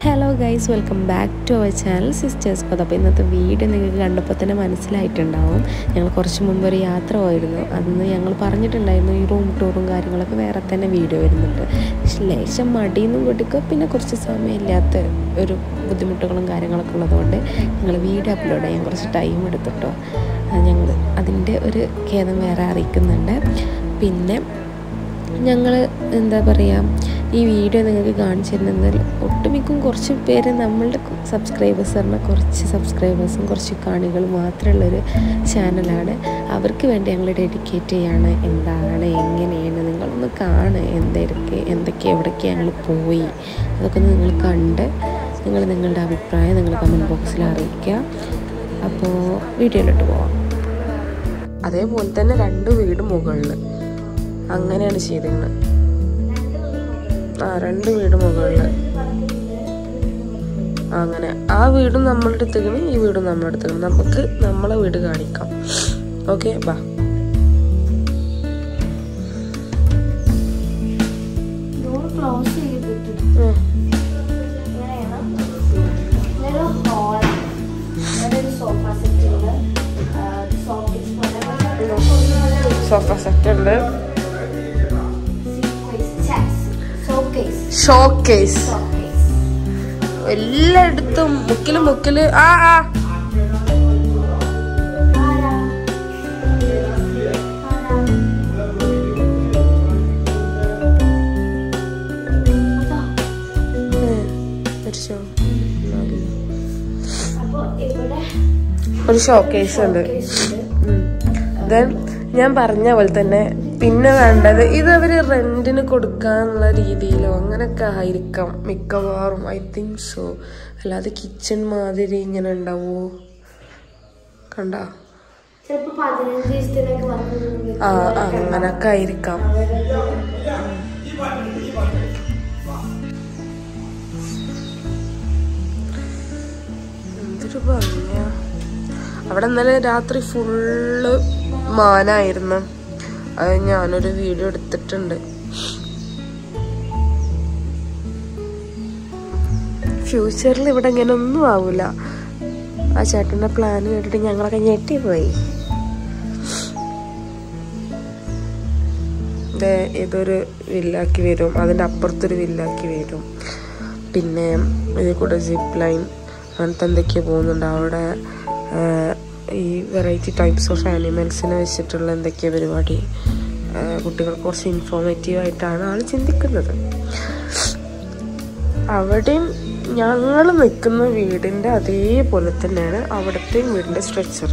Hello guys welcome back to our channel sisters പത് അപ്പോൾ ഇന്നത്തെ വീഡിയോ നിങ്ങൾക്ക് കണ്ടപ്പോൾ തന്നെ മനസ്സിലായിട്ടുണ്ടാവും ഞങ്ങൾ കുറച്ച് മുൻപ് ഒരു യാത്ര പോയിരുന്നു അന്ന് ഞങ്ങൾ പറഞ്ഞിട്ടുണ്ടായിരുന്നു ഈ റൂം ടൂറും കാര്യങ്ങളൊക്കെ വേറെ തന്നെ വീഡിയോ വരുന്നുണ്ട് പക്ഷെ ലേശം മടിയൊന്നും കൊടുക്കുക പിന്നെ കുറച്ച് സമയമില്ലാത്ത ഒരു ബുദ്ധിമുട്ടുകളും കാര്യങ്ങളൊക്കെ ഉള്ളതുകൊണ്ട് ഞങ്ങൾ വീഡിയോ അപ്ലോഡ് ചെയ്യാൻ കുറച്ച് ടൈം എടുത്തിട്ടോ ഞങ്ങൾ അതിൻ്റെ ഒരു ഖേദം വേറെ അറിയിക്കുന്നുണ്ട് പിന്നെ ഞങ്ങൾ എന്താ പറയുക ഈ വീഡിയോ നിങ്ങൾക്ക് കാണിച്ചു തരുന്നതിൽ ഒട്ടുമിക്കും കുറച്ച് പേര് നമ്മളുടെ സബ്സ്ക്രൈബേഴ്സ് പറഞ്ഞാൽ കുറച്ച് സബ്സ്ക്രൈബേഴ്സും കുറച്ച് കാണികൾ മാത്രമുള്ളൊരു ചാനലാണ് അവർക്ക് വേണ്ടി ഞങ്ങൾ ഡെഡിക്കേറ്റ് ചെയ്യാണ് എന്താണ് എങ്ങനെയാണ് നിങ്ങളൊന്ന് കാണ് എന്തൊക്കെ എന്തൊക്കെ എവിടേക്ക് ഞങ്ങൾ പോയി അതൊക്കെ ഒന്ന് നിങ്ങൾ കണ്ട് നിങ്ങൾ നിങ്ങളുടെ അഭിപ്രായം നിങ്ങൾ കമൻറ്റ് ബോക്സിൽ അറിയിക്കുക അപ്പോൾ വീഡിയോയിലോട്ട് പോവാം അതേപോലെ തന്നെ രണ്ട് വീട് മുകളിൽ അങ്ങനെയാണ് ചെയ്തിരുന്നത് ആ രണ്ട് വീട് മുകളിൽ അങ്ങനെ ആ വീടും നമ്മളുടെ അടുത്തേക്കണം ഈ വീടും നമ്മുടെ അടുത്തേക്കണം നമുക്ക് നമ്മളെ വീട് കാണിക്കാം ഓക്കെ ബാ ഡോർ ക്ലോസ് ചെയ്തിട്ട് ഉം. ഇങ്ങനെയാണ് ഇതൊരു ഹോൾ ഇവിടെ ഒരു സോഫ സെറ്റ് ഉണ്ട് സോക്കേസ് സോഫ സെറ്റ് ഉണ്ട് ഷോക്കേസ് ഷോക്കേസ് ഷോക്കേസ് എല്ലായിടത്തും മുക്കില് മുക്കില് ആ ആ ആരാ ആരാ അതാ ഉം. ഒരു ഷോ അപ്പോൾ ഇവിടെ ഒരു ഷോക്കേസ് ഉണ്ട് ഷോക്കേസ് ഉണ്ട് ദെൻ ഞാൻ പറഞ്ഞ പോലെ തന്നെ പിന്നെ വേണ്ടത് ഇത് അവര് റെന്റിന് കൊടുക്കാന്നുള്ള രീതിയിലോ അങ്ങനൊക്കെ ആയിരിക്കാം മിക്കവാറും ഐ തിങ്ക് സോ അല്ലാതെ കിച്ചൺ മാതിരി ഇങ്ങനെ ഉണ്ടാവോ കണ്ട ചിലപ്പോൾ പതിനഞ്ച് ദിവസത്തിനൊക്കെ വന്നു ആ അങ്ങനൊക്കെ ആയിരിക്കാം എന്തൊരു ഭംഗിയാ അവിടെ ഇന്നലെ രാത്രി ഫുള്ള് മാനായിരുന്നു അത് ഞാനൊരു വീഡിയോ എടുത്തിട്ടുണ്ട് ഫ്യൂച്ചറിൽ ഇവിടെ ഇങ്ങനെ ഒന്നും ആവൂല ആ ചേട്ടൻ്റെ പ്ലാൻ കേട്ടിട്ട് ഞങ്ങളൊക്കെ ഞെട്ടിപ്പോയി ദേ ഇതൊരു വില്ലാക്കി വരും അതിൻ്റെ അപ്പുറത്തൊരു വില്ലാക്കി വരും പിന്നെ ഇതിൽ കൂടെ സിപ്പ് ലൈൻ അങ്ങനത്തെ എന്തൊക്കെയോ പോകുന്നുണ്ട് അവിടെ ആ, ഈ വെറൈറ്റി ടൈപ്സ് ഓഫ് ആനിമൽസിനെ വെച്ചിട്ടുള്ള എന്തൊക്കെയോ പരിപാടി ആ, കുട്ടികൾക്ക് കുറച്ച് ഇൻഫോർമേറ്റീവ് ആയിട്ടാണ് ആൾ ചിന്തിക്കുന്നത് അവിടെയും ഞങ്ങൾ നിൽക്കുന്ന വീടിൻ്റെ അതേപോലെ തന്നെയാണ് അവിടുത്തെയും വീടിൻ്റെ സ്ട്രക്ചർ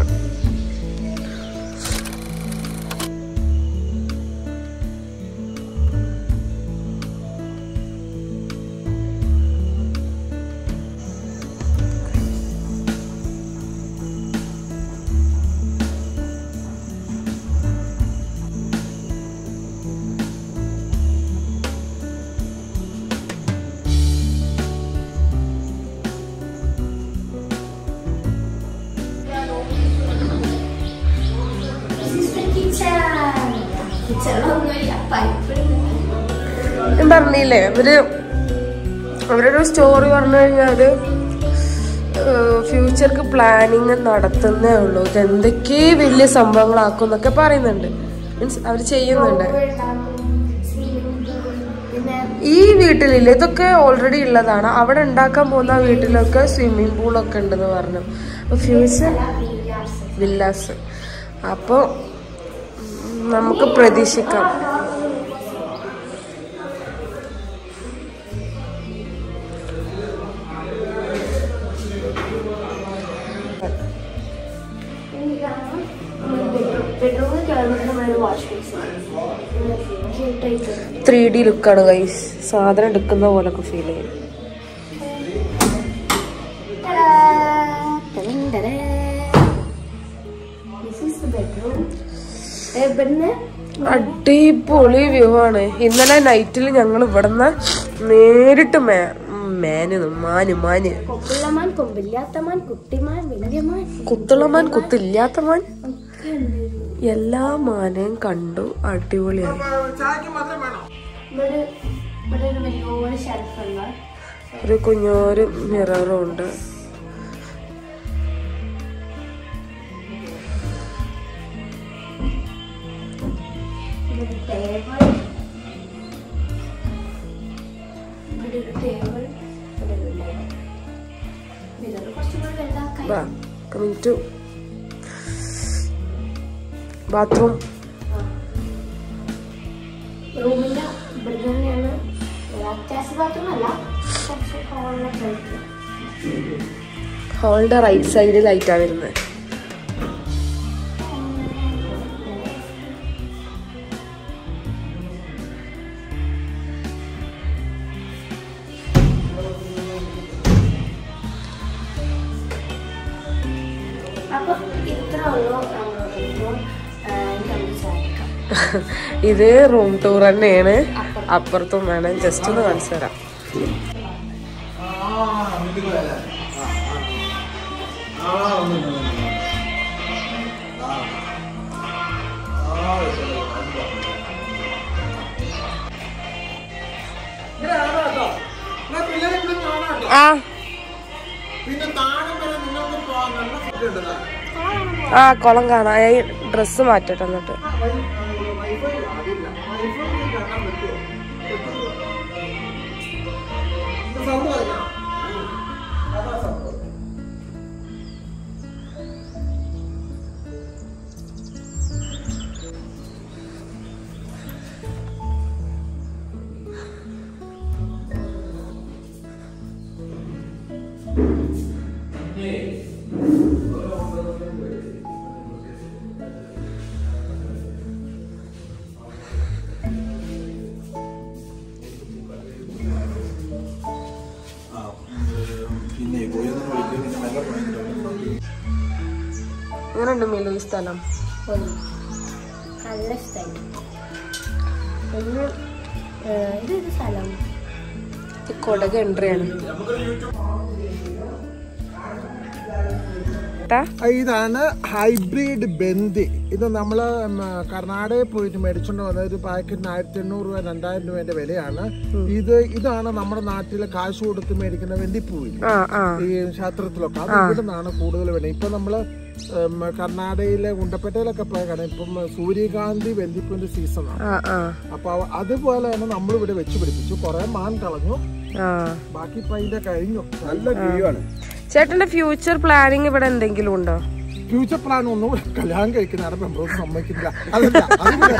കിച്ചണൊന്നുമില്ല പൈപ്പ് ഞാൻ പറഞ്ഞില്ലേ അവര് അവരുടെ സ്റ്റോറി പറഞ്ഞു കഴിഞ്ഞാല് ഫ്യൂച്ചർക്ക് പ്ലാനിങ് നടത്തുന്നേ ഉള്ളൂ ഇത് എന്തൊക്കെ വലിയ സംഭവങ്ങളാക്കും എന്നൊക്കെ പറയുന്നുണ്ട് മീൻസ് അവർ ചെയ്യുന്നുണ്ട് പിന്നെ ഈ വീട്ടിലില്ല ഇതൊക്കെ ഓൾറെഡി ഉള്ളതാണ് അവിടെ ഉണ്ടാക്കാൻ പോകുന്ന ആ വീട്ടിലൊക്കെ സ്വിമ്മിംഗ് പൂളൊക്കെ ഉണ്ടെന്ന് പറഞ്ഞു അപ്പൊ ഫ്യൂച്ചർ വില്ലാസ് അപ്പോൾ നമുക്ക് പ്രതീക്ഷിക്കാം ബെഡ്റൂമിൽ കയറുമ്പോൾ നമ്മളൊരു വാഷ് ബേസിൻ ക്യൂട്ടായിട്ട് ത്രീ ഡി ലുക്കാണ് ഗൈസ് സാധനം എടുക്കുന്ന പോലൊക്കെ ഫീൽ ചെയ്യും ഇവിടുന്ന് അടിപൊളി വ്യൂ ആണ് ഇന്നലെ നൈറ്റിൽ ഞങ്ങൾ ഇവിടുന്ന് നേരിട്ട് മേ മേന് മാന് മാന് കൊമ്പുള്ളമാൻ കൊമ്പില്ലാത്ത മാൻ കുട്ടിമാൻ വലിയമാൻ കുത്തുള്ള മാൻ കുത്തില്ലാത്ത മാൻ ഒക്കെ ഉണ്ട് എല്ലാ മാനയും കണ്ടു അടിപൊളിയായി ഇവിടെ ഇവിടെ ഒരു വലിയൊരു ഷെൽഫ് ഉണ്ട് ഒരു കുഞ്ഞൊരു മിററും ഉണ്ട് ഇതൊരു ടേബിൾ ഇവിടെ ഒരു ടേബിൾ ഇവിടെ ഒരു ലൈറ്റ് ഇതൊരു കുറച്ചും കൂടി വലുതാക്കാൻ കമ്മിങ് ടു ബാത്റൂം റൂമിന്റെ ഇവിടെ തന്നെയാണ് അറ്റാച്ച് ബാത്റൂം അല്ല പക്ഷേ ഹോളിലൊക്കെ ആയിട്ട് ഹോളിന്റെ റൈറ്റ് സൈഡിൽ ലൈറ്റാണ് വരുന്നത് അപ്പൊ ഇത്ര ഉള്ളൂ നമ്മുടെ റൂം നമുക്ക് സാധിക്കാം ഇത് റൂം ടൂർ തന്നെയാണ് അപ്പുറത്തും വേണം ജസ്റ്റ് ഒന്ന് കാണിച്ചു തരാം ആ പിന്നെ താഴെ വരെ നിങ്ങൾക്ക് പോകാൻ നല്ല ഫുഡ് ഉണ്ട് ആ കുളം കാണാം ഈ ഡ്രസ്സ് മാറ്റട്ടെ എന്നിട്ട് വൈഫൈ അതില്ല വൈഫൈ കാണാൻ പറ്റുമോ സൗണ്ട് കുറയ്ക്കണം അതാ സംഭവം പിന്നെ പോയി ഒന്ന് വിളിക്കും പിന്നെ മെല്ലെ പോയി എങ്ങനെയുണ്ട് മിലു ഈ സ്ഥലം പോയി നല്ല ഇഷ്ടമായി ഒന്ന് ഇതൊരു സ്ഥലം ഈ കൊടക് എൻട്രിയാണ് ഇതാണ് ഹൈബ്രിഡ് ബന്ദി ഇത് നമ്മൾ കർണാടകയിൽ പോയിട്ട് മേടിച്ചോണ്ട് വന്ന ഒരു പാക്കറ്റിന് ആയിരത്തി എണ്ണൂറ് രൂപ രണ്ടായിരം രൂപന്റെ വിലയാണ് ഇത് ഇതാണ് നമ്മുടെ നാട്ടിലെ കാശ് കൊടുത്ത് മേടിക്കുന്ന വെന്തിപ്പൂവിൽ ആ ആ ഈ ക്ഷേത്രത്തിലൊക്കെ അത് ഇവിടെ നിന്നാണ് കൂടുതൽ വേണം ഇപ്പൊ നമ്മള് ഉം, കർണാടകയിലെ ഗുണ്ടപ്പേട്ടയിലൊക്കെ പോയ കാണാം ഇപ്പം സൂര്യകാന്തി വെന്തിപ്പൂവിന്റെ സീസണാണ് ആ ആ അപ്പൊ അവ- അതുപോലെ തന്നെ നമ്മൾ ഇവിടെ വെച്ച് പിടിപ്പിച്ചു കുറെ മാൻ കളഞ്ഞു ആ ബാക്കി ഇപ്പൊ അതിന്റെ കഴിഞ്ഞു നല്ല വ്യൂ ആണ് ചേട്ടന്റെ ഫ്യൂച്ചർ പ്ലാനിങ് ഇവിടെ എന്തെങ്കിലും ഉണ്ടോ ഫ്യൂച്ചർ പ്ലാൻ ഒന്നും കല്യാണം കഴിക്കുന്നതാണ് പെമ്പറോസ് സമ്മതിക്കില്ല അതല്ല അതില്ല.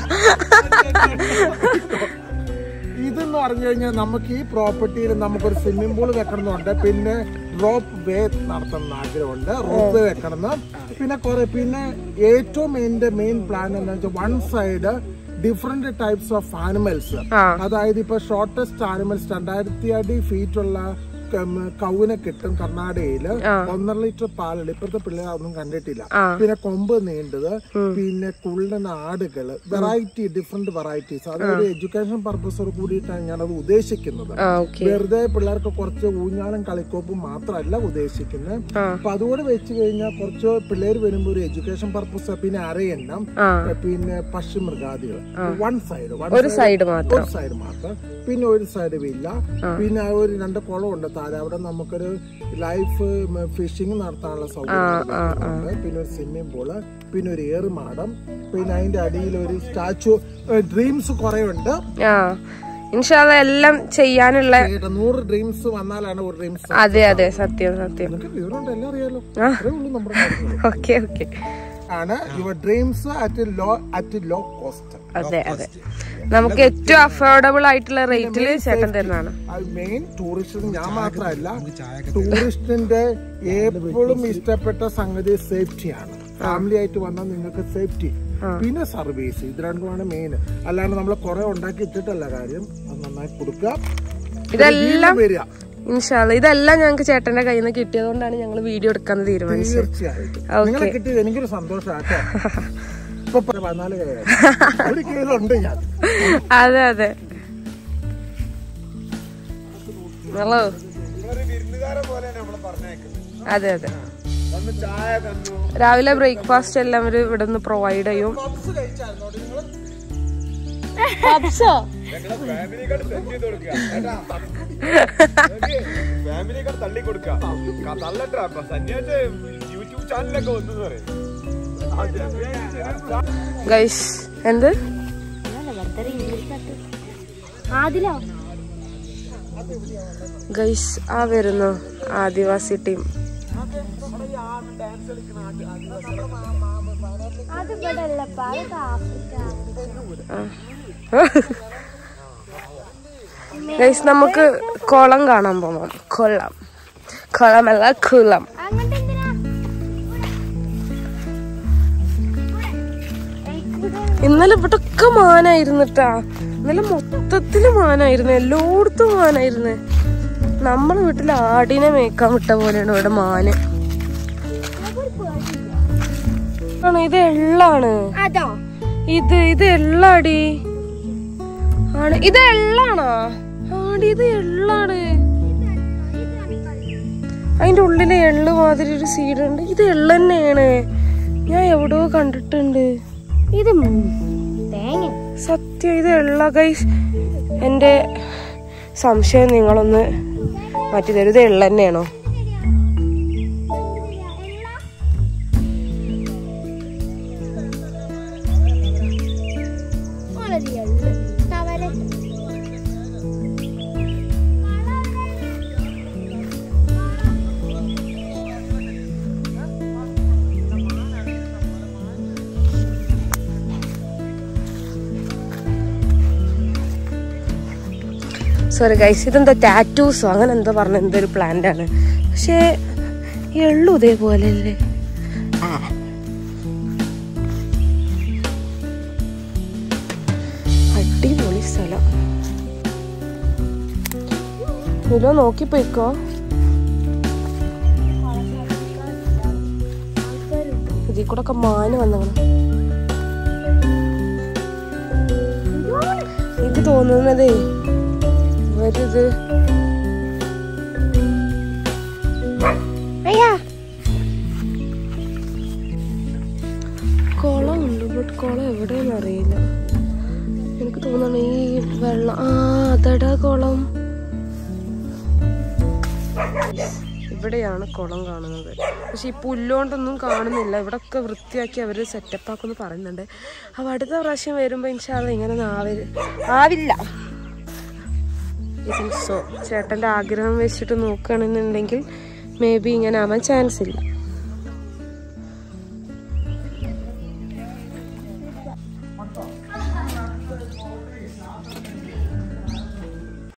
ഇതെന്ന് പറഞ്ഞു കഴിഞ്ഞാൽ നമുക്ക് ഈ പ്രോപ്പർട്ടിയിൽ നമുക്കൊരു സ്വിമ്മിംഗ് പൂൾ വെക്കണമെന്നുണ്ട് പിന്നെ റോപ്പ് വേ നടത്തണം ആഗ്രഹമുണ്ട് റോപ്പ് വേ വെക്കണം പിന്നെ കുറെ പിന്നെ ഏറ്റവും മെയിൻ്റെ മെയിൻ പ്ലാൻ എന്താ വെച്ചാൽ one side different types of animals ആ. അതായത് ഇപ്പൊ ഷോർട്ടസ്റ്റ് ആനിമൽസ് രണ്ടായിരത്തി അടി ഫീറ്റ് ഉള്ള കം- കൗവിനെ കിട്ടും കർണാടകയില് ഒന്നര ലിറ്റർ പാലുണ്ട് ഇപ്പോഴത്തെ പിള്ളേർ അതൊന്നും കണ്ടിട്ടില്ല പിന്നെ കൊമ്പ് നീണ്ടത് പിന്നെ കുള്ളൻ ആടുകള് വെറൈറ്റി ഡിഫറെന്റ് വെറൈറ്റീസ് അതൊരു എഡ്യൂക്കേഷൻ പർപ്പസോട് കൂടിയിട്ടാണ് ഞാനത് ഉദ്ദേശിക്കുന്നത് ആ ഓക്കെ വെറുതെ പിള്ളേർക്ക് കുറച്ച് ഊഞ്ഞാലും കളിക്കോപ്പും മാത്രമല്ല ഉദ്ദേശിക്കുന്നത് ആ. അപ്പൊ അതുകൂടെ വെച്ച് കഴിഞ്ഞാൽ കുറച്ച് പിള്ളേർ വരുമ്പോൾ ഒരു എഡ്യൂക്കേഷൻ പർപ്പസ് പിന്നെ അരയെണ്ണം ആ പിന്നെ പശുമൃഗാദികൾ വൺ സൈഡ് ഒരു സൈഡ് മാത്രം ഒരു സൈഡ് മാത്രം പിന്നെ ഒരു സൈഡ് വില്ല പിന്നെ ആ ഒരു രണ്ട് കുളമുണ്ട് താഴെ അവിടെ നമുക്കൊരു ലൈഫ് ഫിഷിംഗ് നടത്താനുള്ള സൗകര്യം പിന്നെ ഒരു സ്വിമ്മിംഗ് പൂള് പിന്നെ ഒരു ഏറുമാടം പിന്നെ അതിന്റെ അടിയിൽ ഒരു സ്റ്റാച്ചു ഡ്രീംസ് കുറെ ഉണ്ട് ആ ഇൻഷാല്ല എല്ലാം ചെയ്യാനുള്ള ഏട്ടാ, നൂറ് ഡ്രീംസ് വന്നാലാണ് ഒരു ഡ്രീംസ് അതെ അതെ സത്യം സത്യം നിനക്ക് വിവരമുണ്ട് എല്ലാം അറിയാലോ അത്രേ ഉള്ളൂ നമ്മുടെ കാര്യങ്ങള്. ഓക്കെ ഓക്കെ ആണ് your dreams at low at low cost അതെ അതെ നമുക്ക് ഏറ്റവും അഫോർഡബിൾ ആയിട്ടുള്ള റേറ്റിൽ ചേട്ടൻ തരുന്നതാണ് മെയിൻ ടൂറിസ്റ്റ് ഞാൻ മാത്രമല്ല ടൂറിസ്റ്റിന്റെ എപ്പോഴും ഇഷ്ടപ്പെട്ട സംഗതി സേഫ്റ്റിയാണ് ഫാമിലി ആയിട്ട് വന്നാൽ നിങ്ങൾക്ക് സേഫ്റ്റി പിന്നെ സർവീസ് ഇത് രണ്ടുമാണ് മെയിൻ അല്ലാണ്ട് നമ്മൾ കുറെ ഉണ്ടാക്കി ഇട്ടിട്ടല്ല കാര്യം അത് നന്നായി കൊടുക്കുക ഇതെല്ലാം വീണ്ടും വരിക ഇൻഷാല്ല ഇതെല്ലാം ഞങ്ങൾക്ക് ചേട്ടന്റെ കയ്യിൽ നിന്ന് കിട്ടിയതുകൊണ്ടാണ് ഞങ്ങൾ വീഡിയോ എടുക്കാൻ തീരുമാനിച്ചത് തീർച്ചയായിട്ടും ഓക്കേ. നിങ്ങളെ കിട്ടിയത് എനിക്കൊരു സന്തോഷമാട്ടോ ഇപ്പൊ പ- പതിനാല് കയറി ഒരു കീഴിലുണ്ട് ഞാൻ അതെ അതെ ഹലോ അതെ അതെ വന്ന് ചായ തന്നു രാവിലെ ബ്രേക്ക്ഫാസ്റ്റ് എല്ലാം ഇവര് ഇവിടെ നിന്ന് പ്രൊവൈഡ് ചെയ്യും പപ്സ് കഴിച്ചായിരുന്നോ നിങ്ങള് പപ്സോ ഫാമിലിക്കാർ തള്ളി കൊടുക്കാം തള്ളട്ടാ സന്യാസ യൂട്യൂബ് ചാനലൊക്കെ വന്നു പറയും ഗൈസ് എന്ത് ആദിലോ ഗൈസ് ആ വരുന്നു ആദിവാസി ടീം അത് ഇവിടെ അല്ലപ്പാ അത് ആഫ്രിക്ക ഗൈസ് നമുക്ക് കുളം കാണാൻ പോവാം കൊള്ളം കുളമല്ല കുളം അങ്ങോട്ട് എന്തിനാ ഇന്നലെ ഇവിടൊക്കെ മാനായിരുന്നിട്ടാ ഇന്നലെ മൊത്തത്തില് മാനായിരുന്നു എല്ലായിടത്തും മാനായിരുന്നു നമ്മളെ വീട്ടിൽ ആടിനെ മേക്കാൻ വിട്ട പോലെയാണ് ഇവിടെ മാന് ആണ് ഇത് എള്ളാണ് അതോ ഇത് ഇത് എള്ളാടി ആണ് ഇത് എള്ളാണോ ആടി ഇത് എള്ളാണ് അതിന്റെ ഉള്ളില് എള്ള് മാതിരി ഒരു സീഡ് ഉണ്ട് ഇത് എള്ള് തന്നെയാണ് ഞാൻ എവിടെയോ കണ്ടിട്ടുണ്ട് ഇത് തേങ്ങ സത്യം ഇത് എള്ള ഗൈസ് എന്റെ സംശയം നിങ്ങളൊന്ന് മാറ്റി തരും ഇത് എള്ള തന്നെയാണോ സോറി ഗൈസ് ഇതെന്താ ടാറ്റൂസോ അങ്ങനെ എന്തോ പറഞ്ഞ എന്തോ ഒരു പ്ലാന്റ് ആണ് പക്ഷേ എള്ളു ഇതേപോലെ അല്ലേ അടിപൊളി സ്ഥലം ഇല്ലോ നോക്കി പോയിക്കോ ഇതിൽ കൂടെ ഒക്കെ മാന് വന്നങ്ങനെ എനിക്ക് തോന്നുന്നതേ ഇവരിത് അയ്യാ കുളം ഉണ്ട് ബട്ട് കുളം എവിടെയെന്ന് അറിയില്ല എനിക്ക് തോന്നണ ഈ വെള്ളം ആ അതടാ കുളം ഇവിടെയാണ് കുളം കാണുന്നത് പക്ഷെ ഈ പുല്ലുകൊണ്ടൊന്നും കാണുന്നില്ല ഇവിടെ ഒക്കെ വൃത്തിയാക്കി അവർ സെറ്റപ്പ് ആക്കുമെന്ന് പറയുന്നുണ്ട് അപ്പോൾ അടുത്ത പ്രാവശ്യം വരുമ്പോൾ ഇൻഷാല്ല ഇങ്ങനെ ആവര് ആവില്ല സോ ചേട്ടൻ്റെ ആഗ്രഹം വെച്ചിട്ട് നോക്കുകയാണെന്നുണ്ടെങ്കിൽ മേ ബി ഇങ്ങനെ ആവാൻ ചാൻസ് ഇല്ല